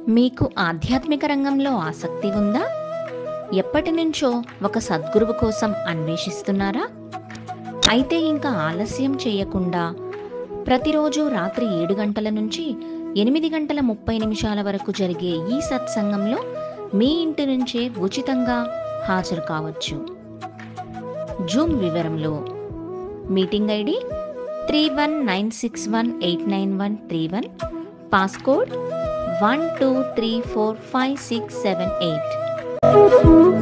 మీకు ఆధ్యాత్మిక రంగంలో ఆసక్తి ఉందా ఎప్పటి నుంచో ఒక సద్గురువు కోసం అన్వేషిస్తున్నారా అయితే ఇంకా ఆలస్యం చేయకుండా ప్రతిరోజు రాత్రి ఏడు గంటల నుంచి ఎనిమిది గంటల ముప్పై నిమిషాల వరకు జరిగే ఈ సత్సంగంలో మీ ఇంటి నుంచే ఉచితంగా హాజరు కావచ్చు జూమ్ వివరంలో meeting ID three one nine six one eight nine one three one passcode one two three four five six seven eight